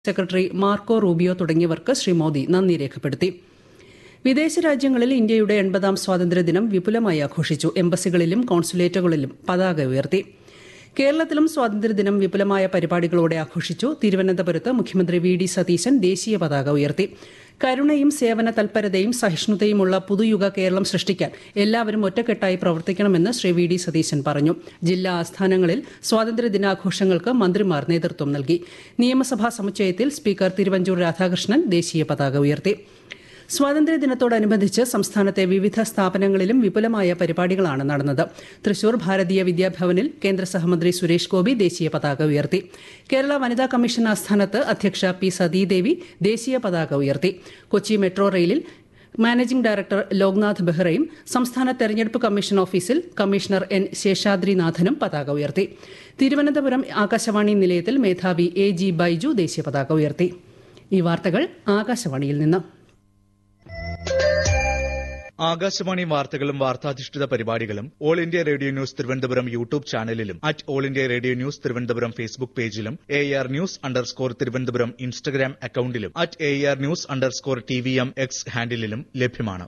secretary Marco Rubio തുടങ്ങിയവർക്ക് ശ്രീ മോദി നന്ദി രേഖപ്പെടുത്തി വിദേശ രാജ്യങ്ങളിൽ ഇന്ത്യയുടെ എൺപതാം സ്വാതന്ത്ര്യദിനം വിപുലമായി ആഘോഷിച്ചു എംബസികളിലും കോൺസുലേറ്റുകളിലും പതാക ഉയർത്തി കേരളത്തിലും സ്വാതന്ത്ര്യദിനം വിപുലമായ പരിപാടികളോടെ ആഘോഷിച്ചു തിരുവനന്തപുരത്ത് മുഖ്യമന്ത്രി വി ഡി സതീശൻ ദേശീയ പതാക ഉയർത്തി കരുണയും സേവന തൽപരതയും സഹിഷ്ണുതയുമുള്ള പുതുയുഗ കേരളം സൃഷ്ടിക്കാൻ എല്ലാവരും ഒറ്റക്കെട്ടായി പ്രവർത്തിക്കണമെന്ന് ശ്രീ വി ഡി സതീശൻ പറഞ്ഞു ജില്ലാ ആസ്ഥാനങ്ങളിൽ സ്വാതന്ത്ര്യദിനാഘോഷങ്ങൾക്ക് മന്ത്രിമാർ നേതൃത്വം നൽകി നിയമസഭാ സമുച്ചയത്തിൽ സ്പീക്കർ തിരുവഞ്ചൂർ രാധാകൃഷ്ണൻ ദേശീയ പതാക ഉയർത്തി സ്വാതന്ത്ര്യദിനത്തോടനുബന്ധിച്ച് സംസ്ഥാനത്തെ വിവിധ സ്ഥാപനങ്ങളിലും വിപുലമായ പരിപാടികളാണ് നടന്നത് തൃശൂർ ഭാരതീയ വിദ്യാഭവനിൽ കേന്ദ്ര സഹമന്ത്രി സുരേഷ് ഗോപി ദേശീയ പതാക ഉയർത്തി കേരള വനിതാ കമ്മീഷൻ ആസ്ഥാനത്ത് അധ്യക്ഷ പി സതീദേവി ദേശീയ പതാക ഉയർത്തി കൊച്ചി മെട്രോ റെയിലിൽ മാനേജിംഗ് ഡയറക്ടർ ലോക്നാഥ് ബെഹ്റയും സംസ്ഥാന തെരഞ്ഞെടുപ്പ് കമ്മീഷൻ ഓഫീസിൽ കമ്മീഷണർ എൻ ശേഷാദ്രിനാഥനും പതാക ഉയർത്തി തിരുവനന്തപുരം ആകാശവാണി നിലയത്തിൽ മേധാവി എ ജി ബൈജു ദേശീയ പതാക ഉയർത്തി ഈ വാർത്തകൾ ആകാശവാണിയിൽ നിന്ന് ആകാശവാണി വാർത്തകളും വാർത്താധിഷ്ഠിത പരിപാടികളും All India Radio News Thiruvananthapuram YouTube ചാനലിലും at All India Radio News Thiruvananthapuram Facebook പേജിലും A R news underscore Thiruvananthapuram Instagram അക്കൌണ്ടിലും at A R news underscore T V M X ഹാൻഡിലും ലഭ്യമാണ്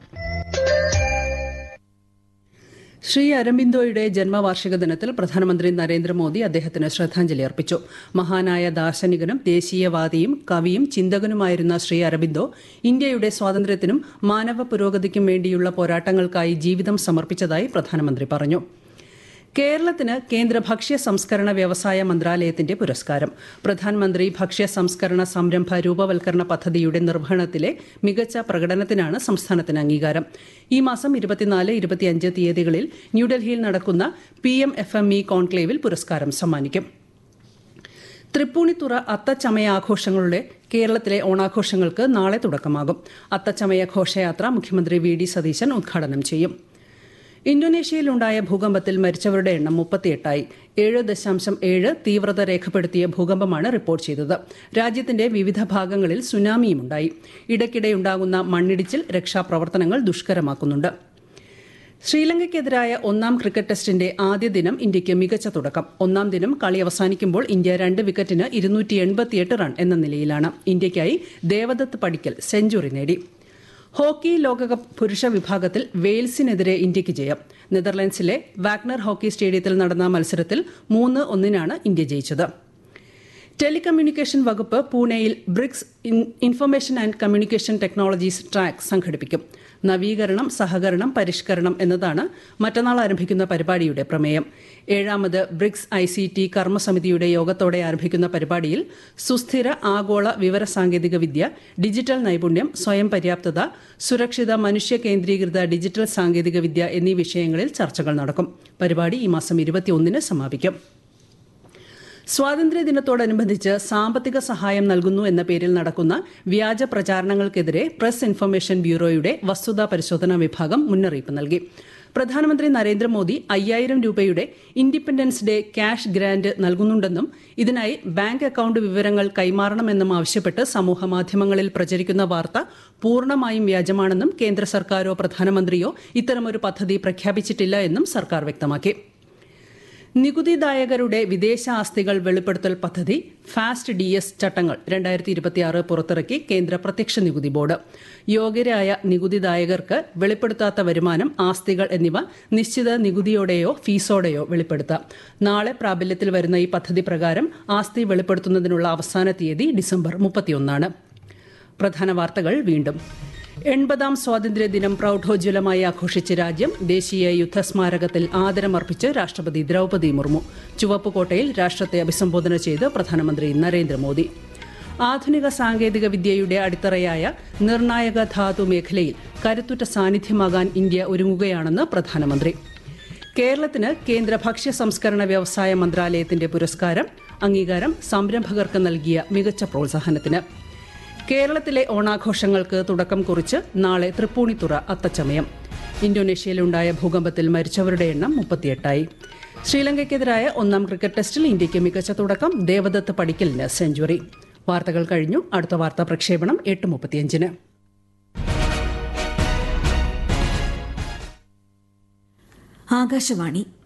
ശ്രീ അരബിന്ദോയുടെ ജന്മവാർഷിക ദിനത്തിൽ പ്രധാനമന്ത്രി നരേന്ദ്രമോദി അദ്ദേഹത്തിന് ശ്രദ്ധാഞ്ജലി അർപ്പിച്ചു മഹാനായ ദാർശനികനും ദേശീയവാദിയും കവിയും ചിന്തകനുമായിരുന്ന ശ്രീ അരബിന്ദോ ഇന്ത്യയുടെ സ്വാതന്ത്ര്യത്തിനും മാനവ പുരോഗതിക്കും വേണ്ടിയുള്ള പോരാട്ടങ്ങൾക്കായി ജീവിതം സമർപ്പിച്ചതായി പ്രധാനമന്ത്രി പറഞ്ഞു കേരളത്തിന് കേന്ദ്ര ഭക്ഷ്യ സംസ്കരണ വ്യവസായ മന്ത്രാലയത്തിന്റെ പുരസ്കാരം പ്രധാനമന്ത്രി ഭക്ഷ്യ സംസ്കരണ സംരംഭ രൂപവൽക്കരണ പദ്ധതിയുടെ നിർവഹണത്തിലെ മികച്ച പ്രകടനത്തിനാണ് സംസ്ഥാനത്തിന് അംഗീകാരം ഈ മാസം ഇരുപത്തിനാല് ഇരുപത്തിയഞ്ച് തീയതികളിൽ ന്യൂഡൽഹിയിൽ നടക്കുന്ന P M F M E കോൺക്ലേവിൽ പുരസ്കാരം സമ്മാനിക്കും തൃപ്പൂണിത്തുറ അത്തച്ചമയ ആഘോഷങ്ങളുടെ കേരളത്തിലെ ഓണാഘോഷങ്ങൾക്ക് നാളെ തുടക്കമാകും അത്തച്ചമയ ഘോഷയാത്ര മുഖ്യമന്ത്രി വി ഡി സതീശൻ ഉദ്ഘാടനം ചെയ്യും ഇന്തോനേഷ്യയിലുണ്ടായ ഭൂകമ്പത്തിൽ മരിച്ചവരുടെ എണ്ണം മുപ്പത്തിയെട്ടായി ഏഴ് ദശാംശം ഏഴ് തീവ്രത രേഖപ്പെടുത്തിയ ഭൂകമ്പമാണ് റിപ്പോർട്ട് ചെയ്തത് രാജ്യത്തിന്റെ വിവിധ ഭാഗങ്ങളിൽ സുനാമിയുമുണ്ടായി ഇടയ്ക്കിടെയുണ്ടാകുന്ന മണ്ണിടിച്ചിൽ രക്ഷാപ്രവർത്തനങ്ങൾ ദുഷ്കരമാക്കുന്നുണ്ട് ശ്രീലങ്കയ്ക്കെതിരായ ഒന്നാം ക്രിക്കറ്റ് ടെസ്റ്റിന്റെ ആദ്യ ദിനം ഇന്ത്യയ്ക്ക് മികച്ച തുടക്കം ഒന്നാം ദിനം കളി അവസാനിക്കുമ്പോൾ ഇന്ത്യ രണ്ട് വിക്കറ്റിന് ഇരുന്നൂറ്റി എൺപത്തിയെട്ട് റൺ എന്ന നിലയിലാണ് ഇന്ത്യയ്ക്കായി ദേവദത്ത് പടിക്കൽ സെഞ്ചുറി നേടി ഹോക്കി ലോകകപ്പ് പുരുഷ വിഭാഗത്തിൽ വെയിൽസിനെതിരെ ഇന്ത്യയ്ക്ക് ജയം നെതർലൻഡ്സിലെ വാഗ്നർ ഹോക്കി സ്റ്റേഡിയത്തിൽ നടന്ന മത്സരത്തിൽ മൂന്ന് ഒന്നിനാണ് ഇന്ത്യ ജയിച്ചത് ടെലികമ്മ്യൂണിക്കേഷൻ വകുപ്പ് പൂനെയിൽ BRICS information and communication technologies track സംഘടിപ്പിക്കും നവീകരണം സഹകരണം പരിഷ്കരണം എന്നതാണ് മറ്റന്നാൾ ആരംഭിക്കുന്ന പരിപാടിയുടെ പ്രമേയം ഏഴാമത് ബ്രിക്സ് ഐ സി ടി കർമ്മസമിതിയുടെ യോഗത്തോടെ ആരംഭിക്കുന്ന പരിപാടിയിൽ സുസ്ഥിര ആഗോള വിവര സാങ്കേതിക വിദ്യ ഡിജിറ്റൽ നൈപുണ്യം സ്വയം പര്യാപ്തത സുരക്ഷിത മനുഷ്യ കേന്ദ്രീകൃത ഡിജിറ്റൽ സാങ്കേതിക വിദ്യ എന്നീ വിഷയങ്ങളിൽ ചർച്ചകൾ നടക്കും പരിപാടി ഈ മാസം ഇരുപത്തിയൊന്നിന് സമാപിക്കും സ്വാതന്ത്ര്യദിനത്തോടനുബന്ധിച്ച് സാമ്പത്തിക സഹായം നൽകുന്നു എന്ന പേരിൽ നടക്കുന്ന വ്യാജ പ്രചാരണങ്ങൾക്കെതിരെ പ്രസ് ഇൻഫർമേഷൻ ബ്യൂറോയുടെ വസ്തുതാ പരിശോധനാ വിഭാഗം മുന്നറിയിപ്പ് നൽകി പ്രധാനമന്ത്രി നരേന്ദ്രമോദി അയ്യായിരം രൂപയുടെ ഇൻഡിപെൻഡൻസ് ഡേ ക്യാഷ് ഗ്രാന്റ് നൽകുന്നുണ്ടെന്നും ഇതിനായി ബാങ്ക് അക്കൌണ്ട് വിവരങ്ങൾ കൈമാറണമെന്നും ആവശ്യപ്പെട്ട് സമൂഹമാധ്യമങ്ങളിൽ പ്രചരിക്കുന്ന വാർത്ത പൂർണ്ണമായും വ്യാജമാണെന്നും കേന്ദ്ര സർക്കാരോ പ്രധാനമന്ത്രിയോ ഇത്തരമൊരു പദ്ധതി പ്രഖ്യാപിച്ചിട്ടില്ല എന്നും സർക്കാർ വ്യക്തമാക്കി നികുതിദായകരുടെ വിദേശ ആസ്തികൾ വെളിപ്പെടുത്തൽ പദ്ധതി ഫാസ്റ്റ് ഡി എസ് ചട്ടങ്ങൾ രണ്ടായിരത്തി ഇരുപത്തിയാറ് പുറത്തിറക്കി കേന്ദ്ര പ്രത്യക്ഷ നികുതി ബോർഡ് യോഗ്യരായ നികുതിദായകർക്ക് വെളിപ്പെടുത്താത്ത വരുമാനം ആസ്തികൾ എന്നിവ നിശ്ചിത നികുതിയോടെയോ ഫീസോടെയോ വെളിപ്പെടുത്താം നാളെ പ്രാബല്യത്തിൽ വരുന്ന ഈ പദ്ധതി പ്രകാരം ആസ്തി വെളിപ്പെടുത്തുന്നതിനുള്ള അവസാന തീയതി ഡിസംബർ മുപ്പത്തിയൊന്നാണ് പ്രധാന വാർത്തകൾ വീണ്ടും എൺപതാം സ്വാതന്ത്ര്യദിനം പ്രൌഢോജ്വലമായി ആഘോഷിച്ച രാജ്യം ദേശീയ യുദ്ധസ്മാരകത്തിൽ ആദരമർപ്പിച്ച് രാഷ്ട്രപതി ദ്രൌപതി മുർമു ചുവപ്പുകോട്ടയിൽ രാഷ്ട്രത്തെ അഭിസംബോധന ചെയ്ത് പ്രധാനമന്ത്രി നരേന്ദ്രമോദി ആധുനിക സാങ്കേതിക വിദ്യയുടെ അടിത്തറയായ നിർണായക ധാതു മേഖലയിൽ കരുത്തുറ്റ സാന്നിധ്യമാകാൻ ഇന്ത്യ ഒരുങ്ങുകയാണെന്ന് പ്രധാനമന്ത്രി കേരളത്തിന് കേന്ദ്ര ഭക്ഷ്യ സംസ്കരണ വ്യവസായ മന്ത്രാലയത്തിന്റെ പുരസ്കാരം അംഗീകാരം സംരംഭകർക്ക് നൽകിയ മികച്ച പ്രോത്സാഹനത്തിന് കേരളത്തിലെ ഓണാഘോഷങ്ങൾക്ക് തുടക്കം കുറിച്ച് നാളെ തൃപ്പൂണിത്തുറ അത്തച്ചമയം ഇന്തോനേഷ്യയിലുണ്ടായ ഭൂകമ്പത്തിൽ മരിച്ചവരുടെ എണ്ണം മുപ്പത്തിയെട്ടായി ശ്രീലങ്കയ്ക്കെതിരായ ഒന്നാം ക്രിക്കറ്റ് ടെസ്റ്റിൽ ഇന്ത്യയ്ക്ക് മികച്ച തുടക്കം ദേവദത്ത് പടിക്കലിന് സെഞ്ചുറി വാർത്തകൾ കഴിഞ്ഞു അടുത്ത വാർത്താ പ്രക്ഷേപണം എട്ട് മുപ്പത്തിയഞ്ചിന് ആകാശവാണി